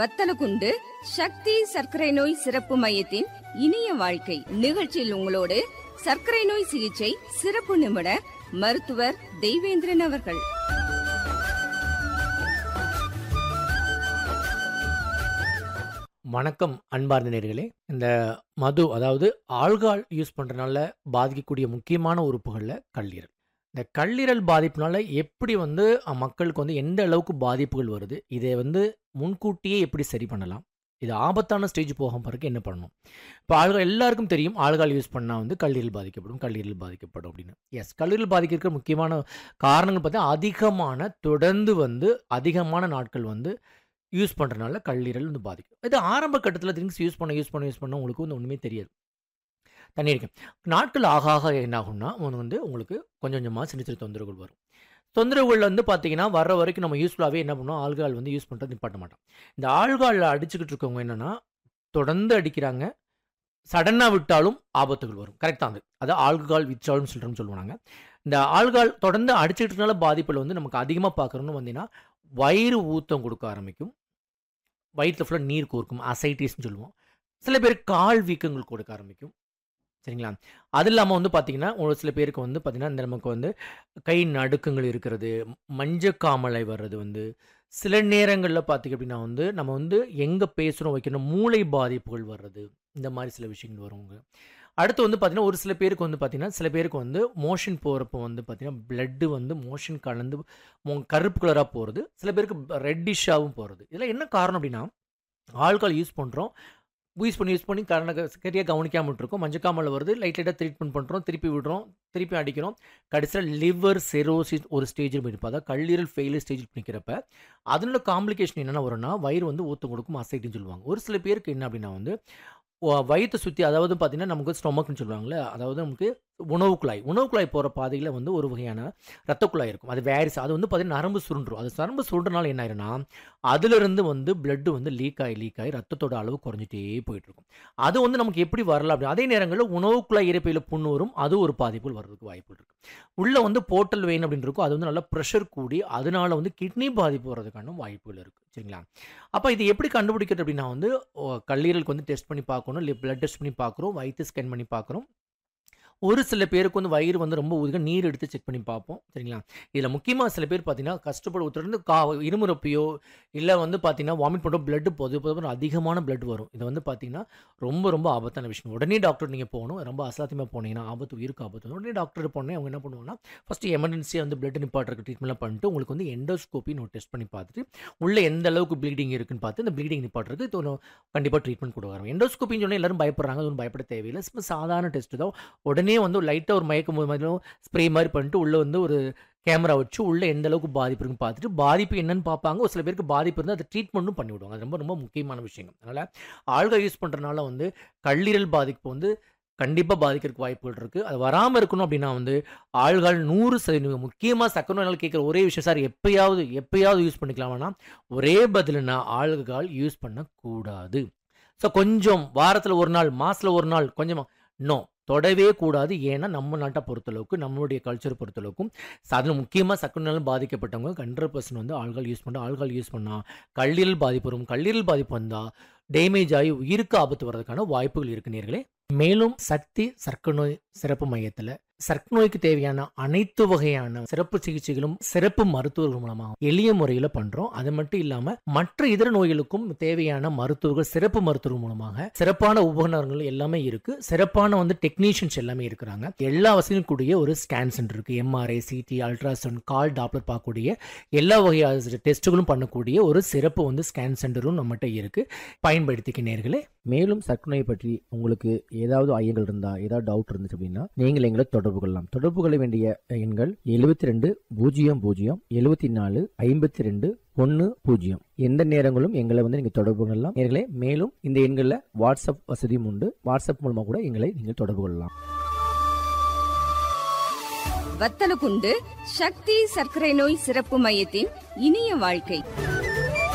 வத்தலகுண்டு சக்தி சர்க்கரை நோய் சிறப்பு மையத்தின் இனிய வாழ்க்கை நிகழ்ச்சியில் உங்களோடு சர்க்கரை நோய் சிகிச்சை சிறப்பு நிபுணர் மருத்துவர் தெய்வேந்திரன் அவர்கள் வணக்கம் அன்பார்ந்த நேர்களே இந்த மது அதாவது ஆல்கால் யூஸ் பண்ணுறதுனால பாதிக்கக்கூடிய முக்கியமான உறுப்புகளில் கல்லீரல் இந்த கல்லீரல் பாதிப்புனால எப்படி வந்து அஹ், மக்களுக்கு வந்து எந்த அளவுக்கு பாதிப்புகள் வருது இதை வந்து முன்கூட்டியே எப்படி சரி பண்ணலாம் இது ஆபத்தான ஸ்டேஜ் போக பிறகு என்ன பண்ணணும் இப்போ ஆள்கள் எல்லாருக்கும் தெரியும் ஆள்கால் யூஸ் பண்ணால் வந்து கல்லீரல் பாதிக்கப்படும் கல்லீரல் பாதிக்கப்படும் அப்படின்னு எஸ் கல்லீரல் பாதிக்கிறதுக்கு முக்கியமான காரணங்கள் பார்த்தா அதிகமான தொடர்ந்து வந்து அதிகமான நாட்கள் வந்து யூஸ் பண்ணுறனால கல்லீரல் வந்து பாதிக்கும் இது ஆரம்ப கட்டத்தில் திங்ஸ் யூஸ் பண்ண யூஸ் பண்ண யூஸ் பண்ண உங்களுக்கு வந்து ஒன்றுமே தெரியாது தண்ணி இருக்கு நாட்கள் ஆக ஆக என்ன ஆகும்னா உங்களுக்கு வந்து உங்களுக்கு கொஞ்சம் கொஞ்சமாக சின்ன சின்ன தொந்தரவுகள் வரும் தொந்தரவுகள் வந்து பார்த்தீங்கன்னா வர வரைக்கும் நம்ம யூஸ்ஃபுல்லாகவே என்ன பண்ணுவோம் ஆள்கால் வந்து யூஸ் பண்ணுறது நிப்பாட்ட மாட்டோம் இந்த ஆள்காலில் அடிச்சுக்கிட்டு இருக்கவங்க என்னென்னா தொடர்ந்து அடிக்கிறாங்க சடனாக விட்டாலும் ஆபத்துகள் வரும் கரெக்டாக அது அது ஆல்கஹால் வித்ரால்னு சொல்கிறோம்னு சொல்லுவாங்க இந்த ஆல்கஹால் தொடர்ந்து அடிச்சுக்கிட்டனால பாதிப்பில் வந்து நமக்கு அதிகமாக பார்க்குறோன்னு வந்தீங்கன்னா வயிறு ஊத்தம் கொடுக்க ஆரம்பிக்கும் வயிற்றுல ஃபுல்லாக நீர் கோர்க்கும் அசைட்டிஸ்னு சொல்லுவோம் சில பேருக்கு கால் வீக்கங்கள் கொடுக்க ஆரம்பிக்கும் சரிங்களா அது இல்லாமல் வந்து பார்த்தீங்கன்னா ஒரு சில பேருக்கு வந்து பார்த்தீங்கன்னா இந்த நமக்கு வந்து கை நடுக்கங்கள் இருக்கிறது மஞ்சக்காமலை வர்றது வந்து சில நேரங்களில் பார்த்திங்க அப்படின்னா வந்து நம்ம வந்து எங்கே பேசுகிறோம் வைக்கணும் மூளை பாதிப்புகள் வர்றது இந்த மாதிரி சில விஷயங்கள் வருவாங்க அடுத்து வந்து பார்த்தீங்கன்னா ஒரு சில பேருக்கு வந்து பார்த்தீங்கன்னா சில பேருக்கு வந்து மோஷன் போகிறப்போ வந்து பார்த்தீங்கன்னா பிளட்டு வந்து மோஷன் கலந்து மோ- கருப்பு கலராக போகிறது சில பேருக்கு ரெட்டிஷாகவும் போகிறது இதெல்லாம் என்ன காரணம் அப்படின்னா ஆல்கால் யூஸ் பண்ணுறோம் யூஸ் பண்ணி யூஸ் பண்ணி கரண சரியாக கவனிக்காமல் இருக்கோம் மஞ்சக்காமல் வருது லைட் லைட்டாக ட்ரீட்மெண்ட் பண்ணுறோம் திருப்பி விடுறோம் திருப்பி அடிக்கிறோம் கடைசியில் லிவர் செரோசிஸ் ஒரு ஸ்டேஜில் போயிருப்போம் அதாவது கல்லீரல் ஃபெயிலியர் ஸ்டேஜில் நிற்கிறப்ப அதனோட காம்ப்ளிகேஷன் என்னென்ன வரும்னா வயிறு வந்து ஊத்தம் கொடுக்கும் அசைட்டுன்னு சொல்லுவாங்க ஒரு சில பேருக்கு என்ன அப்படின்னா வந்து வ- வயித்தை சுற்றி அதாவது பார்த்தீங்கன்னா நமக்கு ஸ்டொமக்னு சொல்லுவாங்கல்ல அதாவது நமக்கு உணவு குழாய் உணவு குழாய் போகிற பாதையில் வந்து ஒரு வகையான ரத்த குழாய் இருக்கும் அது வேரிஸ் அது வந்து பார்த்தீங்கன்னா நரம்பு சுருண்டுரும் அது நரம்பு சுருண்டுனால என்ன ஆயிரும்னா அதிலிருந்து வந்து blood வந்து லீக் ஆகி லீக் ஆகி ரத்தத்தோட அளவு குறைஞ்சிட்டே போயிட்டு இருக்கும் அது வந்து நமக்கு எப்படி வரலாம் அப்படி அதே நேரங்களில் உணவு குழாய் இறப்பையில் புண்ணு வரும் அது ஒரு பாதிப்புகள் வர்றதுக்கு வாய்ப்புகள் இருக்கு உள்ள வந்து போர்ட்டல் வெயின் அப்படின்னு இருக்கும் அது வந்து நல்லா ப்ரெஷர் கூடி அதனால வந்து கிட்னி பாதிப்பு வர்றதுக்கான வாய்ப்புகள் இருக்கு சரிங்களா அப்போ இது எப்படி கண்டுபிடிக்கிறது அப்படின்னா வந்து ஓ, கல்லீரலுக்கு வந்து டெஸ்ட் பண்ணி பார்க்கணும் இல்லை பிளட் டெஸ்ட் பண்ணி பார்க்குறோம் வயிற்று ஸ்கேன் பண்ணி பார்க்குறோம் ஒரு சில பேருக்கு வந்து வயிறு வந்து ரொம்ப ஊதுக நீர் எடுத்து செக் பண்ணி பார்ப்போம் சரிங்களா இதில் முக்கியமாக சில பேர் பார்த்தீங்கன்னா கஷ்டப்பட தொடர்ந்து கா இருமுறப்பையோ இல்லை வந்து பார்த்தீங்கன்னா வாமிட் பண்ணுற பிளட் பொது பொது அதிகமான பிளட் வரும் இது வந்து பார்த்தீங்கன்னா ரொம்ப ரொம்ப ஆபத்தான விஷயம் உடனே டாக்டர் நீங்கள் போகணும் ரொம்ப அசாத்தியமாக போனீங்கன்னா ஆபத்து உயிருக்கு ஆபத்து வரும். உடனே டாக்டர் போனே அவங்க என்ன பண்ணுவாங்கன்னா ஃபஸ்ட்டு எமர்ஜென்சியாக வந்து பிளட் நிப்பாட்டுறதுக்கு ட்ரீட்மெண்ட்லாம் பண்ணிட்டு உங்களுக்கு வந்து எண்டோஸ்கோப்பின்னு ஒரு டெஸ்ட் பண்ணி பார்த்துட்டு உள்ள எந்த அளவுக்கு ப்ளீடிங் இருக்குன்னு பார்த்து இந்த ப்ளீடிங் நிப்பாட்டுறதுக்கு இது ஒன்று கண்டிப்பாக ட்ரீட்மெண்ட் கொடுக்குறாங்க எண்டோஸ்கோப்பின்னு சொன்னால் எல்லாரும் பயப்படுறாங்க அது ஒன்றும் பயப்பட தேவையில்லை சும்மா சாதாரண டெஸ்ட் தான் உடனே வந்து லைட்டாக ஒரு மயக்கம் மாதிரி ஸ்ப்ரே மாதிரி பண்ணிட்டு உள்ளே வந்து ஒரு கேமரா வச்சு உள்ள எந்த அளவுக்கு பாதிப்பு இருக்குன்னு பார்த்துட்டு பாதிப்பு என்னன்னு பார்ப்பாங்க ஒரு சில பேருக்கு பாதிப்பு இருந்தால் அதை ட்ரீட்மெண்ட்டும் பண்ணி விடுவாங்க அது ரொம்ப ரொம்ப முக்கியமான விஷயம் அதனால் ஆள்கள் யூஸ் பண்ணுறதுனால வந்து கல்லீரல் பாதிப்பு வந்து கண்டிப்பாக பாதிக்கிறதுக்கு வாய்ப்புகள் இருக்குது அது வராமல் இருக்கணும் அப்படின்னா வந்து ஆள்கள் நூறு சதவீதம் முக்கியமாக சக்கர நோயால் கேட்குற ஒரே விஷயம் சார் எப்பயாவது எப்பயாவது யூஸ் பண்ணிக்கலாமான்னா ஒரே பதிலுனா ஆள்கள் யூஸ் பண்ணக்கூடாது ஸோ கொஞ்சம் வாரத்தில் ஒரு நாள் மாதத்தில் ஒரு நாள் கொஞ்சமாக நோ தொடவே கூடாது ஏன்னா நம்ம நாட்டை பொறுத்தளவுக்கு நம்மளுடைய கல்ச்சரை பொறுத்தளவுக்கும் அதில் முக்கியமாக சக்கரனாலும் பாதிக்கப்பட்டவங்க ஹண்ட்ரட் பர்சன்ட் வந்து ஆள்கள் யூஸ் பண்ண ஆள்கள் யூஸ் பண்ணால் கல்லீரல் பாதிப்பு வரும் கல்லீரல் பாதிப்பு வந்தால் டேமேஜ் ஆகி உயிருக்கு ஆபத்து வர்றதுக்கான வாய்ப்புகள் இருக்கு நேர்களே மேலும் சக்தி சர்க்கரை நோய் சிறப்பு மையத்தில் சர்க்கரை நோய்க்கு தேவையான அனைத்து வகையான சிறப்பு சிகிச்சைகளும் சிறப்பு மருத்துவர்கள் மூலமாக எளிய முறையில் பண்றோம் அது மட்டும் இல்லாம மற்ற இதர நோய்களுக்கும் தேவையான மருத்துவர்கள் சிறப்பு மருத்துவர்கள் மூலமாக சிறப்பான உபகரணங்கள் எல்லாமே இருக்கு சிறப்பான வந்து டெக்னீஷியன்ஸ் எல்லாமே இருக்கிறாங்க எல்லா வசதியும் கூடிய ஒரு ஸ்கேன் சென்டர் இருக்கு MRI CT ultrasound colour doppler பார்க்கக்கூடிய எல்லா வகையான டெஸ்ட்டுகளும் பண்ணக்கூடிய ஒரு சிறப்பு வந்து ஸ்கேன் சென்டரும் நம்மகிட்ட இருக்கு பயன்படுத்திக்க நேர்களே மேலும் சர்க்கரை நோய் பற்றி உங்களுக்கு ஏதாவது ஐயங்கள் இருந்தா ஏதாவது டவுட் இருந்துச்சு அப்படின்னா நீங்கள் எங்களை தொடர்பு கொள்ளலாம் தொடர்பு கொள்ள வேண்டிய எண்கள் எழுபத்தி ரெண்டு பூஜ்ஜியம் பூஜ்ஜியம் எழுபத்தி நாலு ஐம்பத்தி ரெண்டு ஒன்று பூஜ்ஜியம் எந்த நேரங்களும் எங்களை வந்து நீங்கள் தொடர்பு கொள்ளலாம் நேர்களே மேலும் இந்த எண்களில் வாட்ஸ்அப் வசதியும் உண்டு வாட்ஸ்அப் மூலமாக கூட எங்களை நீங்கள் தொடர்பு கொள்ளலாம் வத்தலகுண்டு சக்தி சர்க்கரை நோய் சிறப்பு மையத்தின் இனிய வாழ்க்கை